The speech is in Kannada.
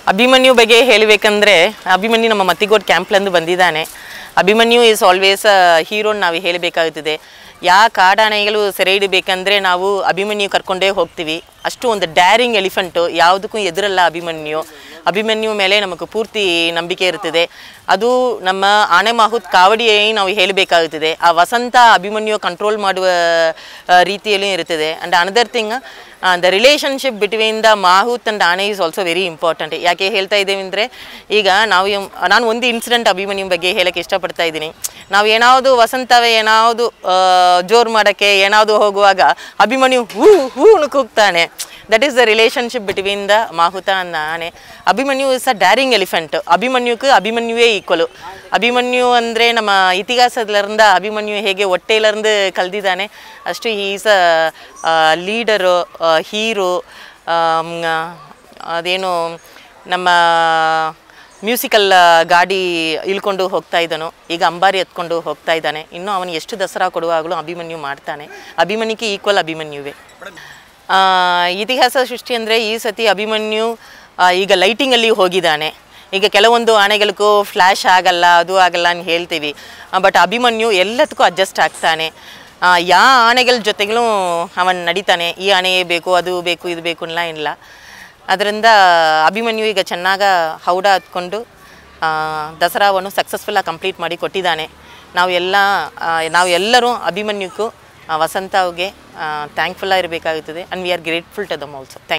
ಅಭಿಮನ್ಯು ಬಗ್ಗೆ ಹೇಳಬೇಕಂದ್ರೆ ಅಭಿಮನ್ಯು ನಮ್ಮ ಮತ್ತಿಗೋಡ್ ಕ್ಯಾಂಪ್ಲಂದು ಬಂದಿದ್ದಾನೆ ಅಭಿಮನ್ಯು ಈಸ್ ಆಲ್ವೇಸ್ ಹೀರೋ ನಾವು ಹೇಳಬೇಕಾಗುತ್ತದೆ ಯಾ ಕಾಡಾನೆಗಳು ಸೆರೆ ಹಿಡಿಬೇಕಂದ್ರೆ ನಾವು ಅಭಿಮನ್ಯು ಕರ್ಕೊಂಡೇ ಹೋಗ್ತೀವಿ ಅಷ್ಟು ಒಂದು ಡ್ಯಾರಿಂಗ್ ಎಲಿಫೆಂಟು ಯಾವುದಕ್ಕೂ ಎದುರಲ್ಲ ಅಭಿಮನ್ಯು ಅಭಿಮನ್ಯು ಮೇಲೆ ನಮಗೆ ಪೂರ್ತಿ ನಂಬಿಕೆ ಇರ್ತದೆ ಅದು ನಮ್ಮ ಆನೆ ಮಾಹುತ್ ಕಾವಡಿಯೇ ನಾವು ಹೇಳಬೇಕಾಗುತ್ತದೆ ಆ ವಸಂತ ಅಭಿಮನ್ಯು ಕಂಟ್ರೋಲ್ ಮಾಡುವ ಆ, ರೀತಿಯಲ್ಲಿ ಇರುತ್ತದೆ and another thing the relationship between the mahout and aane is also very important ಯಾಕೆ ಹೇಳ್ತಾ ಇದ್ದೇವೆ ಅಂದರೆ ಈಗ ನಾವು ಎಂ- ನಾನು ಒಂದು ಇನ್ಸಿಡೆಂಟ್ ಅಭಿಮನ್ಯು ಬಗ್ಗೆ ಹೇಳಕ್ಕೆ ಇಷ್ಟಪಡ್ತಾ ಇದ್ದೀನಿ ನಾವು ಏನಾವುದು ವಸಂತವೇ ಏನಾವುದು ಜೋರು ಮಾಡೋಕ್ಕೆ ಏನಾವುದು ಹೋಗುವಾಗ ಅಭಿಮನ್ಯು ಹೂ ಹೂ ಕೂಗ್ತಾನೆ that is the relationship between the mahout and aane Abhimanyu is a daring elephant ಅಭಿಮನ್ಯುಕ್ಕೆ ಅಭಿಮನ್ಯುವೇ ಈಕ್ವಲು ಅಭಿಮನ್ಯು ಅಂದರೆ ನಮ್ಮ ಇತಿಹಾಸದಲ್ಲಿಂದ ಅಭಿಮನ್ಯು ಹೇಗೆ ಹೊಟ್ಟೆಲருந்து ಕಲ್ದಿದ್ದಾನೆ ಅಷ್ಟು ಈಸ್ ಅ ಲೀಡರು ಹೀರೋ ಅದೇನು ನಮ್ಮ ಮ್ಯೂಸಿಕಲ್ ಗಾಡಿ ಇಳ್ಕೊಂಡು ಹೋಗ್ತಾ ಇದ್ದನು ಈಗ ಅಂಬಾರಿ ಎತ್ಕೊಂಡು ಹೋಗ್ತಾ ಇದ್ದಾನೆ ಇನ್ನು ಅವನು ಎಷ್ಟು ದಸರಾ ಕೊಡುವಾಗಲೂ ಅಭಿಮನ್ಯು ಮಾಡ್ತಾನೆ ಅಭಿಮನ್ಯುಕ್ಕೆ ಈಕ್ವಲ್ ಅಭಿಮನ್ಯುವೇ ಆ, ಇತಿಹಾಸ ಸೃಷ್ಟಿ ಅಂದರೆ ಈ ಸತಿ ಅಭಿಮನ್ಯು ಆ, ಈಗ ಲೈಟಿಂಗಲ್ಲಿ ಹೋಗಿದ್ದಾನೆ ಈಗ ಕೆಲವೊಂದು ಆನೆಗಳಿಗೂ ಫ್ಲ್ಯಾಶ್ ಆಗಲ್ಲ ಅದು ಆಗಲ್ಲ ಅಂತ ಹೇಳ್ತೀವಿ ಬಟ್ ಅಭಿಮನ್ಯು ಎಲ್ಲದಕ್ಕೂ ಅಡ್ಜಸ್ಟ್ ಆಗ್ತಾನೆ ಆ, ಯಾ ಆನೆಗಳ ಜೊತೆಗೂ ಅವನು ನಡೀತಾನೆ ಈ ಆನೆಯೇ ಬೇಕು ಅದು ಬೇಕು ಇದು ಬೇಕು ಅನ್ನಲ್ಲ ಇಲ್ಲ ಅದರಿಂದ ಅಭಿಮನ್ಯು ಈಗ ಚೆನ್ನಾಗ ಹೌಡ ಹತ್ಕೊಂಡು ಆ, ದಸರಾವನ್ನು ಸಕ್ಸಸ್ಫುಲ್ಲಾಗಿ ಕಂಪ್ಲೀಟ್ ಮಾಡಿ ಕೊಟ್ಟಿದ್ದಾನೆ ನಾವು ಎಲ್ಲ ಆ, ನಾವು ಎಲ್ಲರೂ ಅಭಿಮನ್ಯುಕ್ಕೂ ಆ, ವಸಂತ ಅವ್ಗೆ ಥ್ಯಾಂಕ್ಫುಲ್ ಇರಬೇಕಾಗುತ್ತದೆ and we are grateful to them also thank